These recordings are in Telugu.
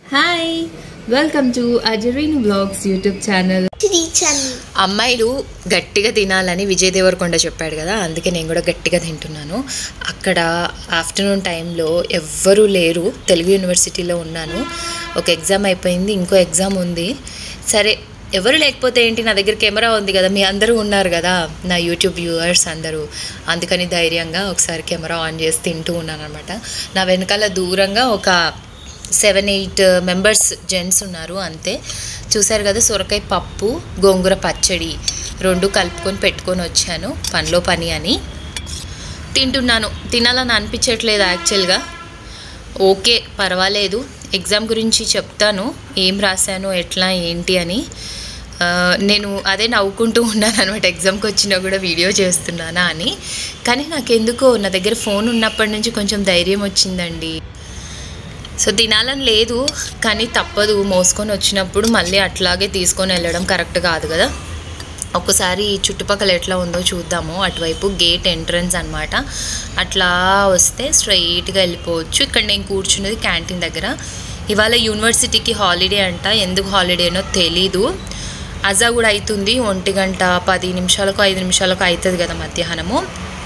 hi welcome to Azareen blogs YouTube channel అమ్మాయిలు గట్టిగా తినాలని విజయ్ దేవరకొండ చెప్పాడు కదా అందుకే నేను కూడా గట్టిగా తింటున్నాను అక్కడ ఆఫ్టర్నూన్ టైంలో ఎవ్వరూ లేరు తెలుగు యూనివర్సిటీలో ఉన్నాను ఒక ఎగ్జామ్ అయిపోయింది ఇంకో ఎగ్జామ్ ఉంది సరే ఎవరు లేకపోతే ఏంటి నా దగ్గర కెమెరా ఉంది కదా మీ అందరూ ఉన్నారు కదా నా యూట్యూబ్ వ్యూవర్స్ అందరూ అందుకని ధైర్యంగా ఒకసారి కెమెరా ఆన్ చేసి తింటూ ఉన్నాను అనమాట నా వెనకాల దూరంగా ఒక సెవెన్ ఎయిట్ మెంబర్స్ జెంట్స్ ఉన్నారు అంతే చూశారు కదా సొరకాయ పప్పు గోంగూర పచ్చడి రెండు కలుపుకొని పెట్టుకొని వచ్చాను పనిలో పని అని తింటున్నాను తినాలని అనిపించట్లేదు యాక్చువల్గా ఓకే పర్వాలేదు ఎగ్జామ్ గురించి చెప్తాను ఏం రాశాను ఎట్లా ఏంటి అని ఆ, నేను అదే నవ్వుకుంటూ ఉన్నాను అనమాట ఎగ్జామ్కి వచ్చినా కూడా వీడియో చేస్తున్నానా అని కానీ నాకెందుకో నా దగ్గర ఫోన్ ఉన్నప్పటి నుంచి కొంచెం ధైర్యం వచ్చిందండి సో తినాలని లేదు కానీ తప్పదు మోసుకొని వచ్చినప్పుడు మళ్ళీ అట్లాగే తీసుకొని వెళ్ళడం కరెక్ట్ కాదు కదా ఒక్కసారి చుట్టుపక్కల ఎట్లా ఉందో చూద్దాము అటువైపు గేట్ ఎంట్రన్స్ అనమాట అట్లా వస్తే స్ట్రైట్గా వెళ్ళిపోవచ్చు ఇక్కడ నేను కూర్చున్నది క్యాంటీన్ దగ్గర ఇవాళ యూనివర్సిటీకి హాలిడే అంట ఎందుకు హాలిడేనో తెలీదు అజా కూడా అవుతుంది ఒంటి గంట పది నిమిషాలకు ఐదు నిమిషాలకు అవుతుంది కదా మధ్యాహ్నము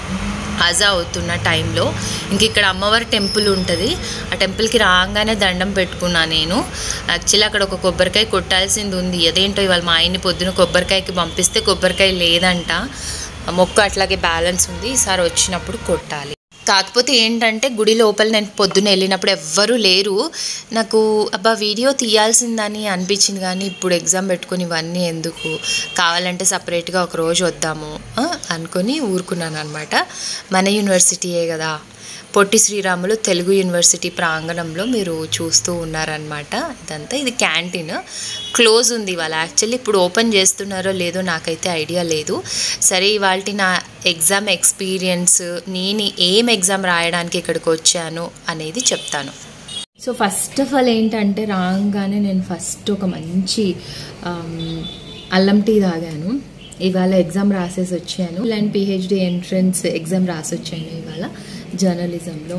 అజా అవుతున్న టైంలో ఇంక ఇక్కడ అమ్మవారి టెంపుల్ ఉంటుంది ఆ టెంపుల్కి రాగానే దండం పెట్టుకున్నా నేను యాక్చువల్లీ అక్కడ ఒక కొబ్బరికాయ కొట్టాల్సింది ఉంది అదేంటో ఇవాళ మా ఆయన్ని పొద్దున కొబ్బరికాయకి పంపిస్తే కొబ్బరికాయ లేదంట ఆ మొక్క అట్లాగే బ్యాలెన్స్ ఉంది ఈసారి వచ్చినప్పుడు కొట్టాలి కాకపోతే ఏంటంటే గుడి లోపల నేను పొద్దున్న వెళ్ళినప్పుడు ఎవ్వరూ లేరు నాకు అబ్బా వీడియో తీయాల్సిందని అనిపించింది కానీ ఇప్పుడు ఎగ్జామ్ పెట్టుకుని ఇవన్నీ ఎందుకు కావాలంటే సపరేట్గా ఒక రోజు వద్దాము ఆ, అనుకొని ఊరుకున్నాను అనమాట మన యూనివర్సిటీయే కదా పొట్టి శ్రీరాములు తెలుగు యూనివర్సిటీ ప్రాంగణంలో మీరు చూస్తూ ఉన్నారనమాట ఇదంతా ఇది క్యాంటీన్ క్లోజ్ ఉంది ఇవాళ యాక్చువల్లీ ఇప్పుడు ఓపెన్ చేస్తున్నారో లేదో నాకైతే ఐడియా లేదు సరే ఇవాళ నా ఎగ్జామ్ ఎక్స్పీరియన్స్ నేను ఏం ఎగ్జామ్ రాయడానికి ఇక్కడికి వచ్చాను అనేది చెప్తాను సో ఫస్ట్ ఆఫ్ ఆల్ ఏంటంటే రాగానే నేను ఫస్ట్ ఒక మంచి ఆమ్, అల్లం టీ తాగాను ఇవాళ ఎగ్జామ్ రాసేసి వచ్చాను అండ్ పిహెచ్డి ఎంట్రన్స్ ఎగ్జామ్ రాసి వచ్చాను ఇవాళ జర్నలిజంలో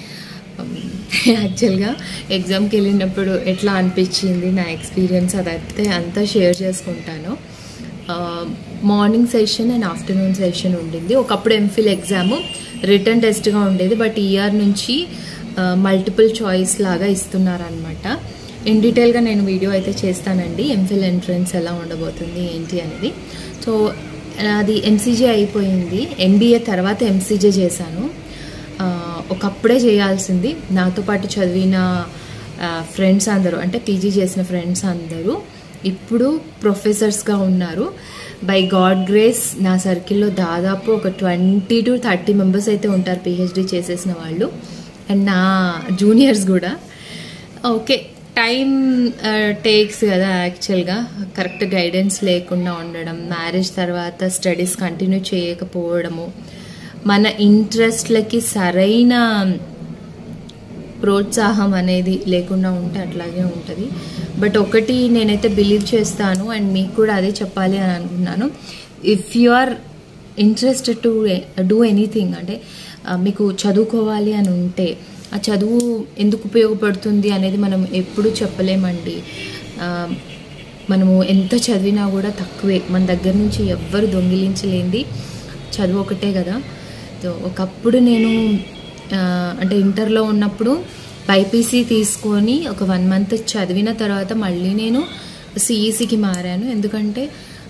యాక్చువల్గా ఎగ్జామ్కి వెళ్ళినప్పుడు ఎట్లా అనిపించింది నా ఎక్స్పీరియన్స్ అదైతే అంతా షేర్ చేసుకుంటాను morning session and afternoon session ఉండింది ఒకప్పుడు ఎంఫిల్ ఎగ్జామ్ రిటర్న్ టెస్ట్గా ఉండేది బట్ ఇయర్ నుంచి మల్టిపుల్ చాయిస్ లాగా ఇస్తున్నారనమాట ఇన్ డీటెయిల్గా నేను వీడియో అయితే చేస్తానండి ఎంఫిల్ ఎంట్రన్స్ ఎలా ఉండబోతుంది ఏంటి అనేది సో అది ఎంసీజే అయిపోయింది ఎంబీఏ తర్వాత ఎంసీజే చేశాను ఆ, ఒకప్పుడే చేయాల్సింది నాతో పాటు చదివిన ఫ్రెండ్స్ అందరూ అంటే పీజీ చేసిన ఫ్రెండ్స్ అందరూ ఇప్పుడు ప్రొఫెసర్స్గా ఉన్నారు బై గాడ్ గ్రేస్ నా సర్కిల్లో దాదాపు ఒక ట్వంటీ టు థర్టీ మెంబర్స్ అయితే ఉంటారు పిహెచ్డి చేసేసిన వాళ్ళు అండ్ నా జూనియర్స్ కూడా ఓకే టైం టేక్స్ కదా యాక్చువల్గా కరెక్ట్ గైడెన్స్ లేకుండా ఉండడం మ్యారేజ్ తర్వాత స్టడీస్ కంటిన్యూ చేయకపోవడము మన ఇంట్రెస్ట్లకి సరైన ప్రోత్సాహం అనేది లేకుండా ఉంటే అట్లాగే ఉంటుంది బట్ ఒకటి నేనైతే బిలీవ్ చేస్తాను అండ్ మీకు కూడా అదే చెప్పాలి అని అనుకున్నాను if you are interested to do anything అంటే ఆ, మీకు చదువుకోవాలి అని ఉంటే ఆ చదువు ఎందుకు ఉపయోగపడుతుంది అనేది మనం ఎప్పుడూ చెప్పలేమండి ఆ, మనము ఎంత చదివినా కూడా తక్కువే మన దగ్గర నుంచి ఎవ్వరు దొంగిలించలేంది చదువు ఒకటే కదా సో ఒకప్పుడు నేను ఆ, అంటే ఇంటర్లో ఉన్నప్పుడు బైపీసీ తీసుకొని ఒక వన్ మంత్ చదివిన తర్వాత మళ్ళీ నేను సిఈసికి మారాను ఎందుకంటే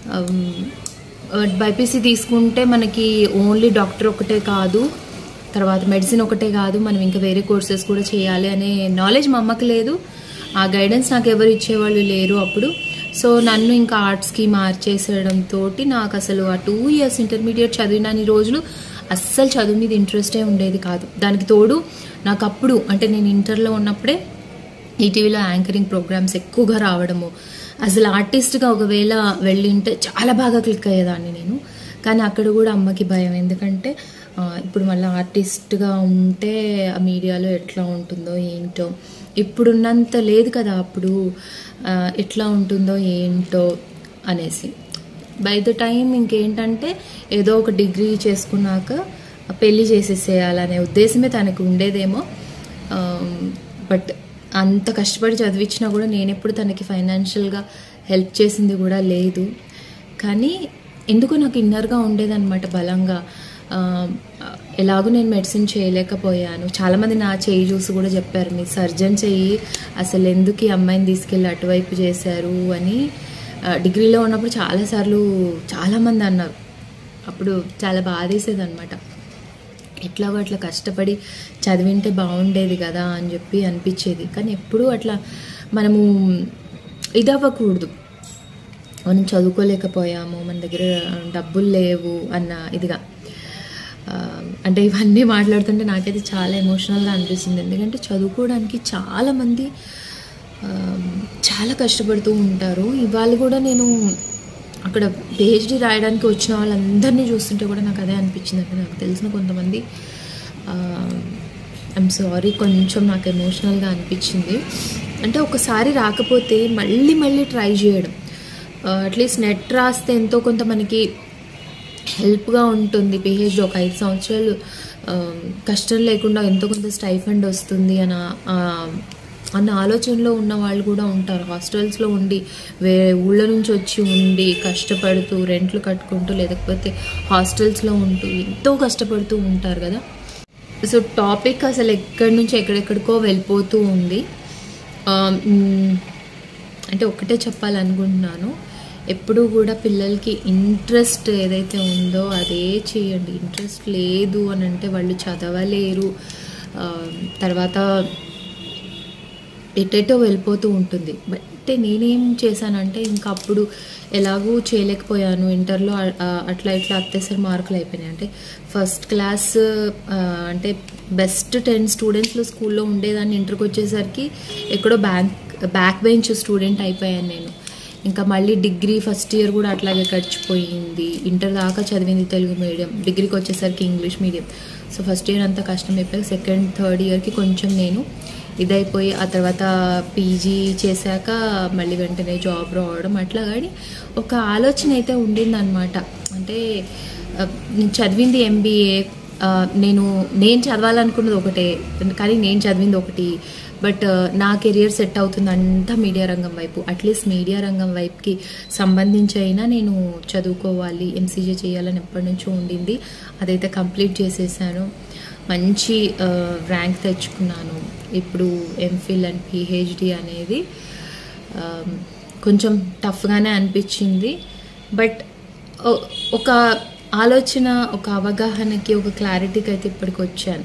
బైపీసీ తీసుకుంటే మనకి ఓన్లీ డాక్టర్ ఒకటే కాదు తర్వాత మెడిసిన్ ఒకటే కాదు మనం ఇంకా వేరే కోర్సెస్ కూడా చేయాలి అనే నాలెడ్జ్ మా అమ్మకి లేదు ఆ గైడెన్స్ నాకు ఎవరు ఇచ్చేవాళ్ళు లేరు అప్పుడు సో నన్ను ఇంకా ఆర్ట్స్కి మార్చేసేయడంతో నాకు అసలు ఆ టూ ఇయర్స్ ఇంటర్మీడియట్ చదివినన్ని రోజులు అస్సలు చదువు మీద ఇంట్రెస్టే ఉండేది కాదు దానికి తోడు నాకు అప్పుడు అంటే నేను ఇంటర్లో ఉన్నప్పుడే ఈటీవీలో యాంకరింగ్ ప్రోగ్రామ్స్ ఎక్కువగా రావడము అసలు ఆర్టిస్ట్గా ఒకవేళ వెళ్ళింటే చాలా బాగా క్లిక్ అయ్యేదాన్ని నేను కానీ అక్కడ కూడా అమ్మకి భయం ఎందుకంటే ఆ, ఇప్పుడు మళ్ళీ ఆర్టిస్ట్గా ఉంటే ఆ మీడియాలో ఎట్లా ఉంటుందో ఏంటో ఇప్పుడున్నంత లేదు కదా అప్పుడు ఆ, ఎట్లా ఉంటుందో ఏంటో అనేసి బై ద టైం ఇంకేంటంటే ఏదో ఒక డిగ్రీ చేసుకున్నాక పెళ్లి చేసేసేయాలనే ఉద్దేశమే తనకు ఉండేదేమో బట్ అంత కష్టపడి చదివించినా కూడా నేను ఎప్పుడు తనకి ఫైనాన్షియల్గా హెల్ప్ చేసింది కూడా లేదు కానీ ఎందుకో నాకు ఇన్నర్గా ఉండేదన్నమాట బలంగా ఆ, ఎలాగో నేను మెడిసిన్ చేయలేకపోయాను చాలామంది నా చేయి చూసి కూడా చెప్పారు మీ సర్జన్ చెయ్యి అసలు ఎందుకు ఈ అమ్మాయిని తీసుకెళ్ళి అటువైపు చేశారు అని ఆ, డిగ్రీలో ఉన్నప్పుడు చాలాసార్లు చాలామంది అన్నారు అప్పుడు చాలా బాధేసేది అనమాట ఎట్లాగో అట్లా కష్టపడి చదివింటే బాగుండేది కదా అని చెప్పి అనిపించేది కానీ ఎప్పుడూ అట్లా మనము ఇదవ్వకూడదు మనం చదువుకోలేకపోయాము మన దగ్గర డబ్బులు లేవు అన్న ఇదిగా ఆ, అంటే ఇవన్నీ మాట్లాడుతుంటే నాకైతే చాలా ఎమోషనల్గా అనిపిస్తుంది ఎందుకంటే చదువుకోవడానికి చాలామంది ఆ, చాలా కష్టపడుతూ ఉంటారు ఇవాళ కూడా నేను అక్కడ పిహెచ్డి రాయడానికి వచ్చిన వాళ్ళందరినీ చూస్తుంటే కూడా నాకు అదే అనిపించింది అంటే నాకు తెలిసిన కొంతమంది ఐఎమ్ సారీ కొంచెం నాకు ఎమోషనల్గా అనిపించింది అంటే ఒకసారి రాకపోతే మళ్ళీ మళ్ళీ ట్రై చేయడం అట్లీస్ట్ నెట్ రాస్తే ఎంతో కొంత మనకి హెల్ప్గా ఉంటుంది పిహెచ్డి ఒక ఐదు సంవత్సరాలు ఆ, కష్టం లేకుండా ఎంతో కొంత స్టైఫండ్ వస్తుంది అన్న ఆ, అన్న ఆలోచనలో ఉన్న వాళ్ళు కూడా ఉంటారు హాస్టల్స్లో ఉండి వేరే ఊళ్ళ నుంచి వచ్చి ఉండి కష్టపడుతూ రెంట్లు కట్టుకుంటూ లేకపోతే హాస్టల్స్లో ఉంటూ ఎంతో కష్టపడుతూ ఉంటారు కదా సో టాపిక్ అసలు ఎక్కడి నుంచి ఎక్కడెక్కడికో వెళ్ళిపోతూ ఉంది ఆ, మ్, అంటే ఒకటే చెప్పాలనుకుంటున్నాను ఎప్పుడూ కూడా పిల్లలకి ఇంట్రెస్ట్ ఏదైతే ఉందో అదే చేయండి ఇంట్రెస్ట్ లేదు అని అంటే వాళ్ళు చదవలేరు ఆ, తర్వాత ఎటెటో వెళ్ళిపోతూ ఉంటుంది బట్ అంటే నేనేం చేశానంటే ఇంకా అప్పుడు ఎలాగూ చేయలేకపోయాను ఇంటర్లో ఆ- ఆ అట్లా ఇట్లా అత్యవసర మార్కులు అయిపోయినాయి అంటే ఫస్ట్ క్లాస్ ఆ, అంటే బెస్ట్ టెన్ స్టూడెంట్స్లో స్కూల్లో ఉండేదాన్ని ఇంటర్కి వచ్చేసరికి ఎక్కడో బ్యాంక్ బ్యాక్ బెంచ్ స్టూడెంట్ అయిపోయాను నేను ఇంకా మళ్ళీ డిగ్రీ ఫస్ట్ ఇయర్ కూడా అట్లాగే గడిచిపోయింది ఇంటర్ దాకా చదివింది తెలుగు మీడియం డిగ్రీకి వచ్చేసరికి English medium so first year అంతా కష్టం అయిపోయి సెకండ్ థర్డ్ ఇయర్కి కొంచెం నేను ఇదైపోయి ఆ తర్వాత పీజీ చేశాక మళ్ళీ వెంటనే జాబ్ రావడం అట్లా కానీ ఒక ఆలోచన అయితే ఉండిందనమాట అంటే ఆ, నేను చదివింది ఎంబీఏ నేను నేను చదవాలనుకున్నది ఒకటే కానీ నేను చదివింది ఒకటి బట్ నా కెరియర్ సెట్ అవుతుంది అంతా మీడియా రంగం వైపు అట్లీస్ట్ మీడియా రంగం వైపుకి సంబంధించి అయినా నేను చదువుకోవాలి ఎంసీజే చేయాలని ఎప్పటి నుంచో ఉండింది అదైతే కంప్లీట్ చేసేసాను మంచి ర్యాంక్ తెచ్చుకున్నాను ఇప్పుడు ఎంఫిల్ అండ్ పిహెచ్డి అనేది ఆ, కొంచెం టఫ్గానే అనిపించింది బట్ ఓ- ఒక ఆలోచన ఒక అవగాహనకి ఒక క్లారిటీకి అయితే ఇప్పటికి వచ్చాను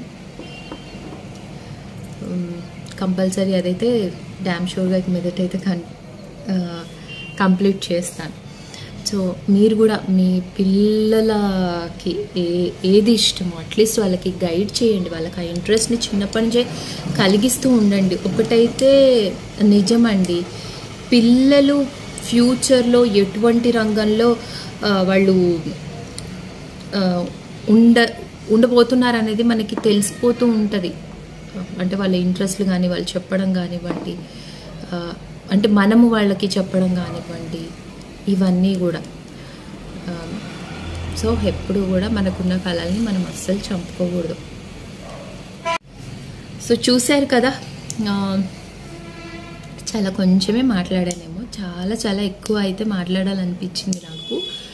కంపల్సరీ అదైతే డ్యామ్ షూర్గా ఇక మీదట అయితే కన్ కంప్లీట్ చేస్తాను సో మీరు కూడా మీ పిల్లలకి ఏ ఏది ఇష్టమో అట్లీస్ట్ వాళ్ళకి గైడ్ చేయండి వాళ్ళకి ఆ ఇంట్రెస్ట్ని చిన్నప్పటి నుంచే కలిగిస్తూ ఉండండి ఒకటైతే నిజమండి పిల్లలు ఫ్యూచర్లో ఎటువంటి రంగంలో ఆ, వాళ్ళు ఆ, ఉండ ఉండబోతున్నారు అనేది మనకి తెలిసిపోతూ ఉంటుంది అంటే వాళ్ళ ఇంట్రెస్ట్లు కానీ వాళ్ళు చెప్పడం కానివ్వండి ఆ, అంటే మనము వాళ్ళకి చెప్పడం కానివ్వండి ఇవన్నీ కూడా ఆ, సో ఎప్పుడు కూడా మనకున్న కళల్ని మనం అస్సలు చంపుకోకూడదు సో చూశారు కదా ఆ, చాలా కొంచెమే మాట్లాడానేమో చాలా చాలా ఎక్కువ అయితే మాట్లాడాలనిపించింది నాకు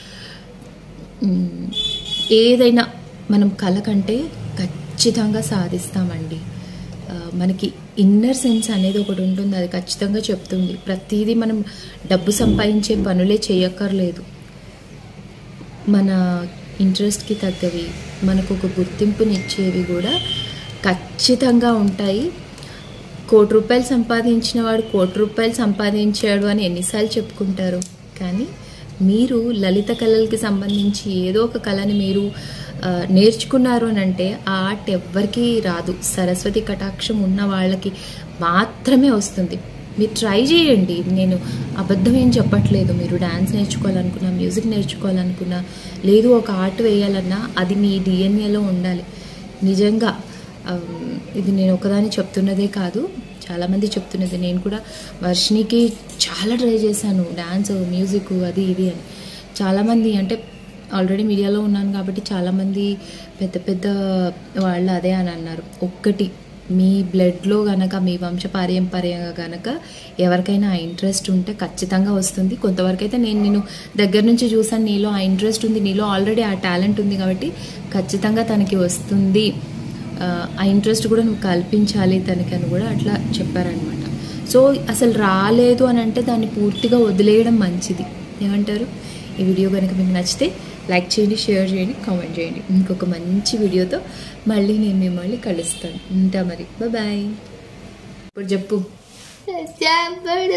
మ్, ఏదైనా మనం కళ కంటే ఖచ్చితంగా సాధిస్తామండి ఆ, మనకి ఇన్నర్ సెన్స్ అనేది ఒకటి ఉంటుంది అది ఖచ్చితంగా చెప్తుంది ప్రతిదీ మనం డబ్బు సంపాదించే పనులే చేయక్కర్లేదు మన ఇంట్రెస్ట్కి తగ్గవి మనకు ఒక గుర్తింపునిచ్చేవి కూడా ఖచ్చితంగా ఉంటాయి కోటి రూపాయలు సంపాదించిన వాడు కోటి రూపాయలు సంపాదించాడు అని ఎన్నిసార్లు చెప్పుకుంటారు కానీ మీరు లలిత కళలకి సంబంధించి ఏదో ఒక కళని మీరు ఆ, నేర్చుకున్నారు అని అంటే ఆ ఆర్ట్ ఎవ్వరికీ రాదు సరస్వతి కటాక్షం ఉన్న వాళ్ళకి మాత్రమే వస్తుంది మీరు ట్రై చేయండి నేను అబద్ధం ఏం చెప్పట్లేదు మీరు డ్యాన్స్ నేర్చుకోవాలనుకున్నా మ్యూజిక్ నేర్చుకోవాలనుకున్నా లేదు ఒక ఆర్ట్ వేయాలన్నా అది మీ డిఎన్ఏలో ఉండాలి నిజంగా ఆమ్, ఇది నేను ఒకదాని చెప్తున్నదే కాదు చాలామంది చెప్తున్నది నేను కూడా వర్షినికి చాలా ట్రై చేశాను డ్యాన్స్ మ్యూజిక్ అది ఇది అని చాలామంది అంటే ఆల్రెడీ మీడియాలో ఉన్నాను కాబట్టి చాలామంది పెద్ద పెద్ద వాళ్ళు అదే అని అన్నారు ఒక్కటి మీ బ్లడ్లో గనక మీ వంశపారంపర్యంగా గనక ఎవరికైనా ఆ ఇంట్రెస్ట్ ఉంటే ఖచ్చితంగా వస్తుంది కొంతవరకు అయితే నేను నేను దగ్గర నుంచి చూసాను నీలో ఆ ఇంట్రెస్ట్ ఉంది నీలో ఆల్రెడీ ఆ టాలెంట్ ఉంది కాబట్టి ఖచ్చితంగా తనకి వస్తుంది ఆ, ఆ ఇంట్రెస్ట్ కూడా నువ్వు కల్పించాలి తనకి అని కూడా అట్లా చెప్పారనమాట సో అసలు రాలేదు అని అంటే దాన్ని పూర్తిగా వదిలేయడం మంచిది ఏమంటారు ఈ వీడియో కనుక మీకు నచ్చితే లైక్ చేయండి షేర్ చేయండి కామెంట్ చేయండి ఇంకొక మంచి వీడియోతో మళ్ళీ నేను మిమ్మల్ని కలుస్తాను ఉంటా మరి బాయ్ ఇప్పుడు చెప్పు చెప్పడు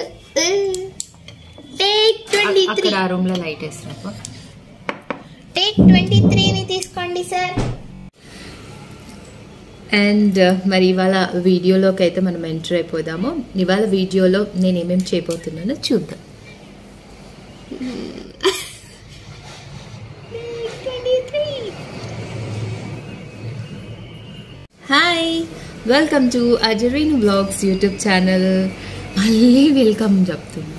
టేక్ ట్వంటీ త్రీ అక్కడ ఆ రూమ్లో లైట్ వేస్తున్నా టేక్ ట్వంటీ త్రీని తీసుకోండి సార్ అండ్ మరి ఇవాళ వీడియోలోకి అయితే మనం ఎంటర్ అయిపోదాము ఇవాళ వీడియోలో నేను ఏమేమి చేయబోతున్నానో చూద్దాం twenty three hi welcome to Azareen blogs YouTube channel మళ్ళీ వెల్కమ్ చెప్తున్నా